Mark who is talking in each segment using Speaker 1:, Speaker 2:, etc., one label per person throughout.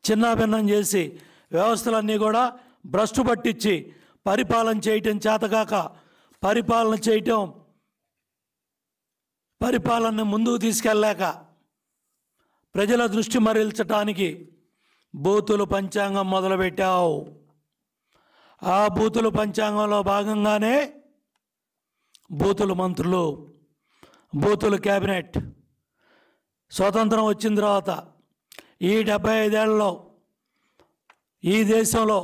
Speaker 1: చిన్నాభిన్నం చేసి వ్యవస్థలన్నీ కూడా భ్రష్టు పట్టించి పరిపాలన చేయటం చేతకాక పరిపాలన చేయటం పరిపాలనని ముందుకు తీసుకెళ్ళాక ప్రజల దృష్టి మరల్చటానికి బూతులు పంచాంగం మొదలుపెట్టావు ఆ బూతులు పంచాంగంలో భాగంగానే బూతులు మంత్రులు బూతులు క్యాబినెట్ స్వతంత్రం వచ్చిన తర్వాత ఈ డెబ్బై ఐదేళ్లలో ఈ దేశంలో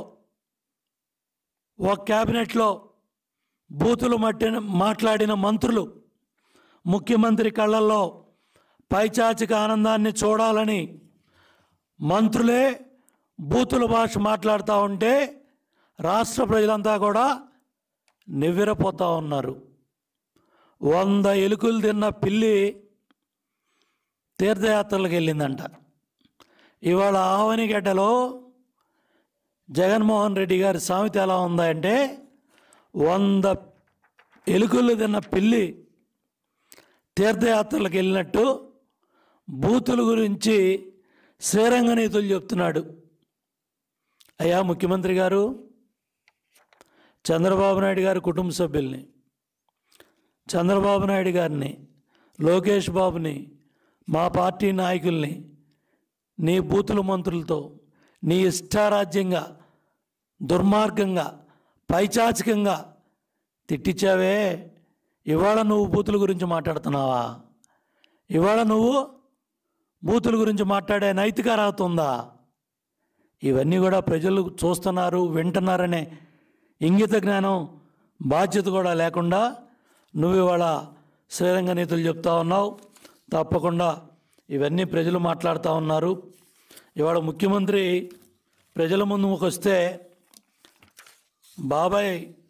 Speaker 1: ఒక క్యాబినెట్లో బూతులు మట్టిన మాట్లాడిన మంత్రులు ముఖ్యమంత్రి కళ్ళల్లో పైచాచిక ఆనందాన్ని చూడాలని మంత్రులే బూతుల భాష మాట్లాడుతూ ఉంటే రాష్ట్ర ప్రజలంతా కూడా నివ్వెరపోతూ ఉన్నారు వంద ఎలుకలు తిన్న పిల్లి తీర్థయాత్రలకు వెళ్ళిందంట ఇవాళ ఆవనిగడ్డలో జగన్మోహన్ రెడ్డి గారి సామెత ఎలా ఉందంటే వంద ఎలుకలు తిన్న పిల్లి తీర్థయాత్రలకు వెళ్ళినట్టు బూతుల గురించి శ్రీరంగ నీతులు చెప్తున్నాడు అయ్యా ముఖ్యమంత్రి గారు చంద్రబాబు నాయుడు గారి కుటుంబ సభ్యుల్ని చంద్రబాబు నాయుడు గారిని లోకేష్ బాబుని మా పార్టీ నాయకుల్ని నీ బూతుల మంత్రులతో నీ ఇష్టారాజ్యంగా దుర్మార్గంగా పైచాచికంగా తిట్టించావే ఇవాళ నువ్వు బూతుల గురించి మాట్లాడుతున్నావా ఇవాళ నువ్వు బూతుల గురించి మాట్లాడే నైతిక అర్హత ఉందా ఇవన్నీ కూడా ప్రజలు చూస్తున్నారు వింటున్నారనే ఇంగిత జ్ఞానం బాధ్యత కూడా లేకుండా నువ్వు ఇవాళ శ్రీరంగ నీతులు చెప్తా ఉన్నావు తప్పకుండా ఇవన్నీ ప్రజలు మాట్లాడుతూ ఉన్నారు ఇవాళ ముఖ్యమంత్రి ప్రజల ముందుకు వస్తే బాబాయ్